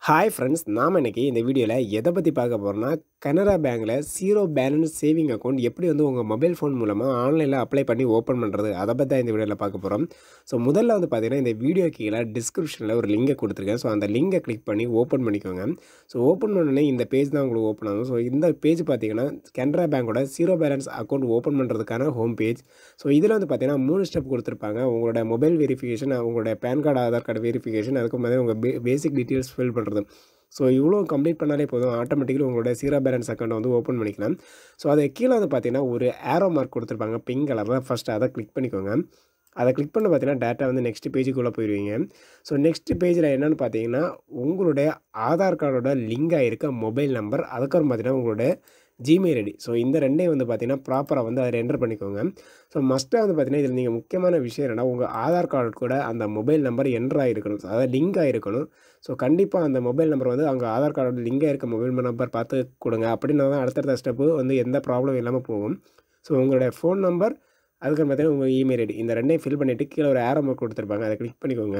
hi friends நாம் இன்னைக்கு இந்த வீடியோவில் எதை பற்றி பார்க்க போகிறோம்னா கனரா பேங்க்கில் ஜீரோ பேலன்ஸ் சேவிங் அக்கௌண்ட் எப்படி வந்து உங்கள் மொபைல் ஃபோன் மூலமாக ஆன்லைனில் அப்ளை பண்ணி ஓப்பன் பண்ணுறது அதை பற்றி தான் இந்த வீடியோவில் பார்க்க போகிறோம் ஸோ முதல்ல வந்து பார்த்தீங்கன்னா இந்த வீடியோ கீழே டிஸ்கிரிப்ஷனில் ஒரு லிங்கை கொடுத்துருக்கேன் ஸோ அந்த லிங்கை கிளிக் பண்ணி ஓப்பன் பண்ணிக்கோங்க ஸோ ஓப்பன் பண்ணோடனே இந்த பேஜ் தான் உங்களுக்கு ஓப்பன் ஆகும் ஸோ இந்த பேஜ் பார்த்தீங்கன்னா கனரா பேங்கோட ஜீரோ பேலன்ஸ் அக்கௌண்ட் ஓப்பன் பண்ணுறதுக்கான ஹோம் பேஜ் ஸோ இதில் வந்து பார்த்தீங்கன்னா மூணு ஸ்டெப் கொடுத்துருப்பாங்க உங்களோட மொபைல் வெரிஃபிகேஷன் உங்களோட PAN card Aadhaar card verification அதுக்கு பார்த்தீங்கன்னா உங்கள் பே பேசிக் டீட்டெயில்ஸ் ஃபில் பண்ணுறது ஸோ இவ்வளோ கம்ப்ளீட் பண்ணாலே போதும் ஆட்டோமேட்டிக்கலி உங்களோட சீரோ பேலன்ஸ் அக்கௌண்ட் வந்து ஓப்பன் பண்ணிக்கலாம் ஸோ அது கீழே வந்து பார்த்தீங்கன்னா ஒரு ஏரோ மார்க் கொடுத்துருப்பாங்க பிங்க் கலரில் ஃபஸ்ட்டு அதை கிளிக் பண்ணிக்கோங்க அதை கிளிக் பண்ண பார்த்தீங்கன்னா டேட்டா வந்து நெக்ஸ்ட் பேஜுக்குள்ளே போயிடுவீங்க ஸோ நெக்ஸ்ட் பேஜில் என்னென்னு பார்த்தீங்கன்னா உங்களுடைய ஆதார் கார்டோட லிங்க் ஆகிருக்க மொபைல் நம்பர் அதுக்கப்புறம் பார்த்தீங்கன்னா உங்களோட ஜிமெயில் ஐடி ஸோ இந்த ரெண்டையும் வந்து பார்த்தீங்கன்னா ப்ராப்பராக வந்து அதில் என்டர் பண்ணிக்கோங்க ஸோ மஸ்ட்டாக வந்து பார்த்தீங்கன்னா இதில் நீங்கள் முக்கியமான விஷயம் என்னென்னா உங்கள் ஆதார் கார்டு கூட அந்த மொபைல் நம்பர் என்டர் ஆகிருக்கணும் அதாவது லிங்க் ஆகிருக்கணும் ஸோ கண்டிப்பாக அந்த மொபைல் நம்பர் வந்து அவங்க ஆதார் கார்டோட லிங்காக இருக்க மொபைல் நம்பர் பார்த்து கொடுங்க அப்படின்னா தான் அடுத்தடுத்த ஸ்டெப்பு வந்து எந்த ப்ராப்ளம் இல்லாமல் போகும் ஸோ உங்களுடைய ஃபோன் நம்பர் அதுக்கு பார்த்தீங்கன்னா உங்கள் இமெயில் ஐடி இந்த ரெண்டையும் ஃபில் பண்ணிவிட்டு கீழே ஒரு ஏரோ மார்க் கொடுத்துருப்பாங்க அதை கிளிக் பண்ணிக்கோங்க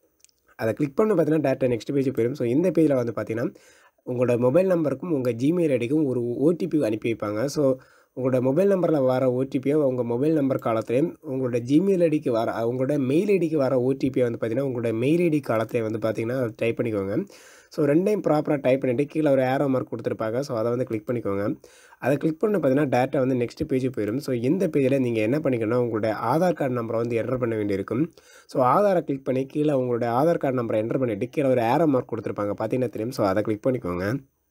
அதை கிளிக் பண்ண பார்த்தீங்கன்னா டேட்டா நெக்ஸ்ட் பேஜ் போயிடும் ஸோ இந்த பேஜில் வந்து பார்த்தீங்கன்னா உங்களோட மொபைல் நம்பருக்கும் உங்கள் ஜிமெயில் ஐடிக்கும் ஒரு ஓடிபி அனுப்பி வைப்பாங்க ஸோ உங்களோட மொபைல் நம்பரில் வர ஓடிபியை உங்கள் மொபைல் நம்பர் காலத்துலேயும் உங்களோட ஜிமெயில் ஐடிக்கு வர உங்களோட மெயில் ஐடிக்கு வர ஓடிபியை வந்து பார்த்திங்கன்னா உங்களோட மெயில் ஐடி காலத்தில் வந்து பார்த்திங்கன்னா டைப் பண்ணிக்கோங்க ஸோ ரெண்டையும் ப்ராப்பராக டைப் பண்ணிவிட்டு கீழே ஒரு ஏரோ மார்க் கொடுத்துருப்பாங்க ஸோ அதை வந்து கிளிக் பண்ணிக்கோங்க அதை கிளிக் பண்ண பார்த்தீங்கன்னா டேட்டா வந்து நெக்ஸ்ட் பேஜ் போயிடும் ஸோ இந்த பேஜில் நீங்கள் என்ன பண்ணிக்கணும் உங்களோட ஆதார் கார்டு நம்பரை வந்து என்டர் பண்ண வேண்டியிருக்கும் ஸோ ஆதாரை கிளிக் பண்ணி கீழே உங்களோட ஆதார் கார்டு நம்பரை என்டர் பண்ணிவிட்டு கீழே ஒரு ஏரோ மார்க் கொடுத்துருப்பாங்க பார்த்தீங்கன்னா தெரியும் ஸோ அதை கிளிக் பண்ணிக்கோங்க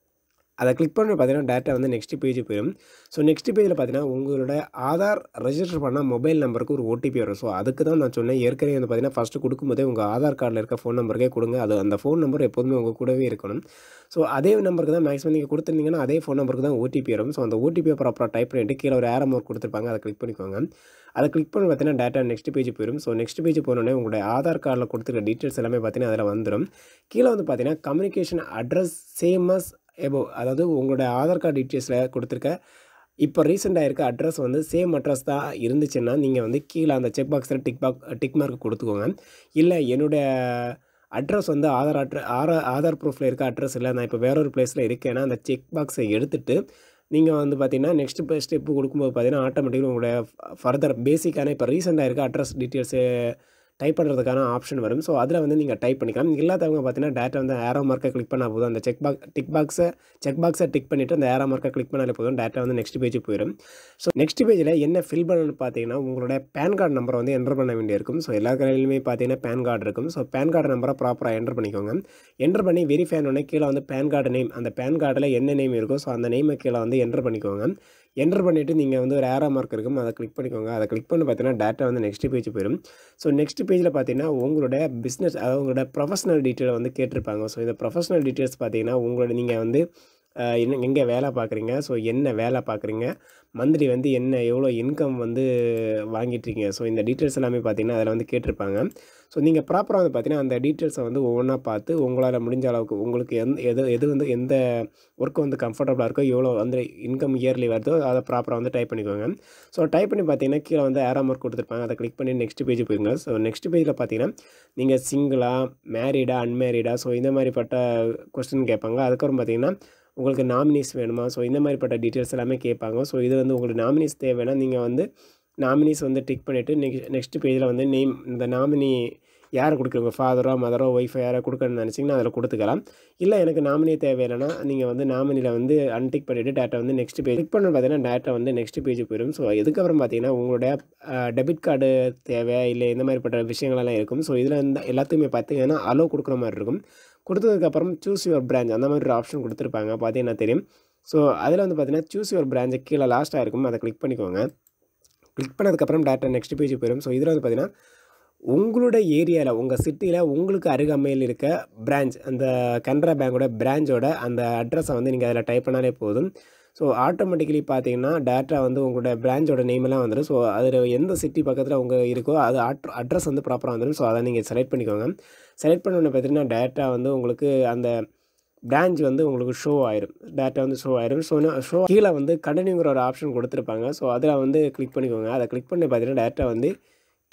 அதை கிளிக் பண்ணி பார்த்தீங்கன்னா டேட்டா வந்து நெக்ஸ்ட் பேஜ் போயிடும் ஸோ நெக்ஸ்ட் பேஜில் பார்த்தீங்கன்னா உங்களோட ஆதார் ரெஜிஸ்டர் பண்ண மொபைல் நம்பருக்கு ஒரு ஓடிபி வரும் ஸோ அதுக்கு தான் நான் சொன்னேன் ஏற்கனவே வந்து பார்த்தீங்கன்னா ஃபஸ்ட்டு கொடுக்கும்போதே உங்கள் ஆதார் கார்டில் இருக்க ஃபோன் நம்பருக்கே கொடுங்க அது அந்த ஃபோன் நம்பர் எப்போதுமே உங்கள் கூடவே இருக்கணும் ஸோ அதே நம்பருக்கு தான் மேக்ஸிமம் நீங்கள் கொடுத்துருந்தீங்கன்னா அதே ஃபோன் நம்பருக்கு தான் ஓடிபி வரும் ஸோ அந்த ஓடிபியை ப்ராப்பராக டைப் பண்ணிட்டு கீழே ஒரு ஏரோ மார்க் கொடுத்துருப்பாங்க அதை கிளிக் பண்ணிக்கோங்க அதை கிளிக் பண்ணி பார்த்தீங்கன்னா டேட்டா நெக்ஸ்ட் பேஜ் போயிடும் ஸோ நெக்ஸ்ட் பேஜ் போனோடனே உங்களுடைய ஆதார் கார்டில் கொடுத்துருக்க டீட்டெயில்ஸ் எல்லாமே பார்த்தீங்கன்னா அதில் வந்துடும் கீழே வந்து பார்த்தீங்கன்னா கம்யூனிகேஷன் அட்ரஸ் சேமஸ் எபோ அதாவது உங்களோட ஆதார் கார்டு டீட்டெயில்ஸில் கொடுத்துருக்க இப்போ ரீசெண்டாக இருக்க அட்ரஸ் வந்து சேம் அட்ரஸ் தான் இருந்துச்சுன்னா நீங்கள் வந்து கீழே அந்த செக் பாக்ஸில் டிக் பாக் டிக் மார்க் கொடுத்துக்கோங்க இல்லை என்னுடைய அட்ரஸ் வந்து ஆதார் அட்ர ஆதார் ஆதார் ப்ரூஃபில் இருக்க அட்ரஸ் இல்லை நான் இப்போ வேற ஒரு பிளேஸில் இருக்கேன்னா அந்த செக் பாக்ஸை எடுத்துகிட்டு நீங்கள் வந்து பார்த்தீங்கன்னா நெக்ஸ்ட் ஸ்டெப்பு கொடுக்கும்போது பார்த்தீங்கன்னா ஆட்டோமேட்டிக்கலி உங்களுடைய ஃபர்தர் பேசிக்கான இப்போ ரீசெண்டாக இருக்க அட்ரஸ் டீட்டெயில்ஸு டைப் பண்ணுறதுக்கான ஆப்ஷன் வரும் ஸோ அதில் வந்து நீங்கள் டைப் பண்ணிக்கலாம் இல்லாதவங்க பார்த்தீங்கன்னா டேட்டா வந்து ஏரோ மார்க்கை கிளிக் பண்ணால் போதும் அந்த செக் பாக் டிக் பாக்ஸை செக் பாக்ஸை டிக் பண்ணிவிட்டு அந்த ஏரோ மார்க்கை கிளிக் பண்ணாலே போதும் டேட்டா வந்து நெக்ஸ்ட் பேஜுக்கு போயிடும் ஸோ நெக்ஸ்ட் பேஜில் என்ன ஃபில் பண்ணணும்னு பார்த்தீங்கன்னா உங்களோட பேன் கார்டு நம்பரை வந்து என்டர் பண்ண வேண்டியிருக்கும் ஸோ எல்லா கடையிலுமே பார்த்தீங்கன்னா பேன் கார்டு இருக்கும் ஸோ பேன் கார்டு நம்பரை ப்ராப்பராக என்டர் பண்ணிக்கோங்க என்டர் பண்ணி வெரிஃபை ஆனோடனே கீழே வந்து பேன் கார்டு நேம் அந்த பேன் கார்டில் என்ன நேம் இருக்கோ ஸோ அந்த நேமை கீழே வந்து என்டர் பண்ணிக்கோங்க என்டர் பண்ணிவிட்டு நீங்கள் வந்து ஒரு ஏரோ மார்க் இருக்கும் அதை கிளிக் பண்ணிக்கோங்க அதை கிளிக் பண்ணி பார்த்தீங்கன்னா டேட்டா வந்து நெக்ஸ்ட் பேஜ் போயிடும் ஸோ நெக்ஸ்ட் பேஜில் பார்த்தீங்கன்னா உங்களோட பிஸ்னஸ் அதாவது உங்களோட ப்ரொஃபஷனல் டீட்டெயில் வந்து கேட்டிருப்பாங்க ஸோ இந்த ப்ரொஃபஷனல் டீட்டெயில்ஸ் பார்த்தீங்கன்னா உங்களோட நீங்கள் வந்து என்ன எங்கே வேலை பார்க்குறீங்க ஸோ என்ன வேலை பார்க்குறீங்க மந்த்லி வந்து என்ன எவ்வளோ இன்கம் வந்து வாங்கிட்டுருக்கீங்க ஸோ இந்த டீட்டெயில்ஸ் எல்லாமே பார்த்தீங்கன்னா அதில் வந்து கேட்டிருப்பாங்க ஸோ நீங்கள் ப்ராப்பராக வந்து பார்த்தீங்கன்னா அந்த டீட்டெயில்ஸை வந்து ஒவ்வொன்றா பார்த்து உங்களால் முடிஞ்ச அளவுக்கு உங்களுக்கு எந்த எது எது வந்து எந்த ஒர்க் வந்து கம்ஃபர்டபுளாக இருக்கோ எவ்வளோ வந்து இன்கம் இயர்லி வருதோ அதை ப்ராப்பராக வந்து டைப் பண்ணிக்கோங்க ஸோ டைப் பண்ணி பார்த்தீங்கன்னா கீழே வந்து ஏரோ மார்க் கொடுத்துருப்பாங்க அதை கிளிக் பண்ணி நெக்ஸ்ட் பேஜ் போயிருங்க ஸோ நெக்ஸ்ட் பேஜில் பார்த்தீங்கன்னா நீங்கள் சிங்கிளா மேரீடா அன்மேரீடா ஸோ இந்த மாதிரிப்பட்ட கொஸ்டின் கேட்பாங்க அதுக்கப்புறம் பார்த்தீங்கன்னா உங்களுக்கு நாமினிஸ் வேணுமா ஸோ இந்த மாதிரிப்பட்ட டீட்டெயில்ஸ் எல்லாமே கேட்பாங்க ஸோ இது வந்து உங்களுக்கு நாமினிஸ் தேவைன்னா நீங்கள் வந்து நாமினிஸ் வந்து டிக் பண்ணிவிட்டு நெக்ஸ்ட் நெக்ஸ்ட் பேஜில் வந்து நேம் இந்த நாமினி யாரை கொடுக்குறீங்க ஃபாதரோ மதரோ ஒய்ஃபோ யாரை கொடுக்கணும்னு நினச்சிங்கன்னா அதில் கொடுத்துக்கலாம் இல்லை எனக்கு நாமினி தேவையில்லைன்னா நீங்கள் வந்து நாமினியில் வந்து அன்டிக் பண்ணிவிட்டு டேட்டா வந்து நெக்ஸ்ட் பேஜ் டிக் பண்ண பார்த்தீங்கன்னா டேட்டா வந்து நெக்ஸ்ட் பேஜ் போயிடும் ஸோ இதுக்கப்புறம் பார்த்தீங்கன்னா உங்களோட டெபிட் கார்டு தேவை இல்லை இந்த மாதிரிப்பட்ட விஷயங்களெல்லாம் இருக்கும் ஸோ இதில் இந்த எல்லாத்துக்குமே பார்த்தீங்கன்னா அலோ கொடுக்குற மாதிரி இருக்கும் கொடுத்ததுக்கப்புறம் சூஸ் யுவர் பிரான்ச் அந்த மாதிரி ஒரு ஆப்ஷன் கொடுத்துருப்பாங்க பார்த்தீங்கன்னா தெரியும் ஸோ அதில் வந்து பார்த்தீங்கன்னா சூஸ் யுவர் பிரான்ச்சை கீழே லாஸ்ட்டாக இருக்கும் அதை கிளிக் பண்ணிக்கோங்க கிளிக் பண்ணதுக்கப்புறம் டேட்டா நெக்ஸ்ட் பேஜ் போயிடும் ஸோ இதில் வந்து பார்த்தீங்கன்னா உங்களோட ஏரியாவில் உங்கள் சிட்டியில் உங்களுக்கு அருகாமையில் இருக்க பிரான்ச் அந்த கனரா பேங்கோட பிரான்ச்சோட அந்த அட்ரஸை வந்து நீங்கள் அதில் டைப் பண்ணாலே போதும் ஸோ ஆட்டோமேட்டிக்கலி பார்த்தீங்கன்னா டேட்டா வந்து உங்களோட பிரான்ச்சோட நேமெல்லாம் வந்துடும் ஸோ அதில் எந்த சிட்டி பக்கத்தில் உங்கள் இருக்கோ அது அட்ரஸ் வந்து ப்ராப்பராக வந்துடும் ஸோ அதை நீங்கள் செலக்ட் பண்ணிக்கோங்க செலக்ட் பண்ண பார்த்தீங்கன்னா டேட்டா வந்து உங்களுக்கு அந்த பிரான்ச் வந்து உங்களுக்கு ஷோ ஆயிரும் டேட்டா வந்து ஷோ ஆயிரும் ஸோ ஷோ கீழே வந்து கண்டினியூங்கிற ஒரு ஆப்ஷன் கொடுத்துருப்பாங்க ஸோ அதில் வந்து கிளிக் பண்ணிக்கோங்க அதை கிளிக் பண்ணி பார்த்தீங்கன்னா டேட்டா வந்து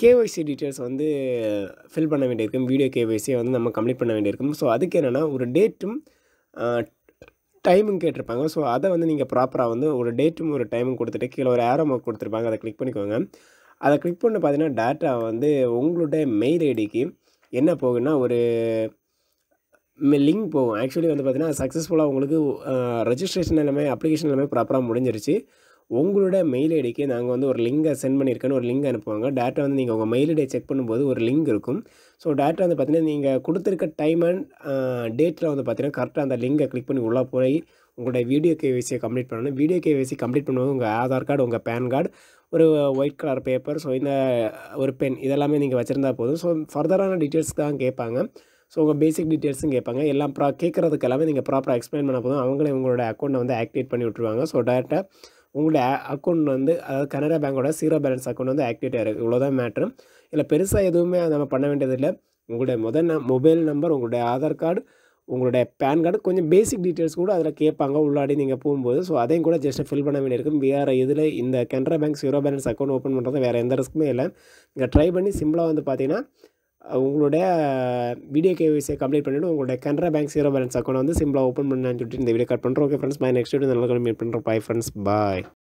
கேஒய்சி டீட்டெயில்ஸ் வந்து ஃபில் பண்ண வேண்டியிருக்கும் வீடியோ கேஒய்சியை வந்து நம்ம கம்ப்ளீட் பண்ண வேண்டியிருக்கும் ஸோ அதுக்கு என்னென்னா ஒரு டேட்டும் டைமும் கேட்டிருப்பாங்க ஸோ அதை வந்து நீங்கள் ப்ராப்பராக வந்து ஒரு டேட்டும் ஒரு டைமும் கொடுத்துட்டு கீழே ஒரு ஏரோ மார்க் கொடுத்துருப்பாங்க அதை கிளிக் பண்ணிக்கோங்க அதை கிளிக் பண்ண பார்த்தீங்கன்னா டேட்டா வந்து உங்களுடைய மெயில் ஐடிக்கு என்ன போகுன்னா ஒரு லிங்க் போகும் ஆக்சுவலி வந்து பார்த்தீங்கன்னா சக்ஸஸ்ஃபுல்லாக உங்களுக்கு ரெஜிஸ்ட்ரேஷன் எல்லாமே அப்ளிகேஷன் எல்லாமே ப்ராப்பராக முடிஞ்சிருச்சு உங்களோட மெயில் ஐடிக்கு நாங்கள் வந்து ஒரு லிங்கை சென்ட் பண்ணியிருக்கேன்னு ஒரு லிங்க் அனுப்புவாங்க டேட்டா வந்து நீங்கள் உங்கள் மெயில் ஐடியை செக் பண்ணும்போது ஒரு லிங்க் இருக்கும் ஸோ டேட்டா வந்து பார்த்தீங்கன்னா நீங்கள் கொடுத்துருக்க டைம் அண்ட் டேட்டில் வந்து பார்த்தீங்கன்னா கரெக்டாக அந்த லிங்கை கிளிக் பண்ணி உள்ளே போய் உங்களுடைய வீடியோ கேவிசியை கம்ப்ளீட் பண்ணணும் வீடியோ கேவிசி கம்ப்ளீட் பண்ணும்போது உங்கள் ஆதார் கார்டு உங்கள் பேன் கார்டு ஒரு ஒயிட் கலர் பேப்பர் ஸோ இந்த ஒரு பென் இதெல்லாமே நீங்கள் வச்சுருந்தா போதும் ஸோ ஃபர்தரான டீட்டெயில்ஸ் தான் கேட்பாங்க ஸோ உங்கள் பேசிக் டீட்டெயில்ஸும் கேட்பாங்க எல்லாம் ப்ரா கேட்குறதுக்கு எல்லாமே நீங்கள் ப்ராப்பராக எக்ஸ்பிளைன் பண்ண போதும் அவங்களே உங்களோட அக்கௌண்ட்டை வந்து ஆக்டிவேட் பண்ணி விட்ருவாங்க ஸோ டேரெக்டாக உங்களுடைய அக்கௌண்ட் வந்து அதாவது கனரா பேங்கோட ஜீரோ பேலன்ஸ் அக்கௌண்ட் வந்து ஆக்டிவேட் ஆகிருக்கு இவ்வளோதான் மேட்ரு இல்லை பெருசாக எதுவுமே நம்ம பண்ண வேண்டியதில்லை உங்களுடைய முதல் ந மொபைல் நம்பர் உங்களுடைய ஆதார் கார்டு உங்களுடைய பேன் கார்டு கொஞ்சம் பேசிக் டீட்டெயில்ஸ் கூட அதில் கேட்பாங்க உள்ளாடி நீங்கள் போகும்போது ஸோ அதையும் கூட ஜஸ்ட் ஃபில் பண்ண வேண்டியிருக்கும் வேறு இதில் இந்த Canara bank zero balance account open பண்ணுறது வேறு எந்த ரிஸ்க்குமே இல்லை நீங்கள் ட்ரை பண்ணி சிம்பிளாக வந்து பார்த்தீங்கன்னா உங்களுடைய வீடியோ கேவிசியை கம்ப்ளீட் பண்ணிவிட்டு உங்களுடைய Canara bank zero balance account வந்து சிம்பிளாக ஓப்பன் பண்ணான்னு சொல்லிட்டு இந்த வீடியோ கட் பண்ணுறோம் okay friends bye next video நல்ல மீட் பண்ணுறோம் பை ஃப்ரெண்ட்ஸ் பாய்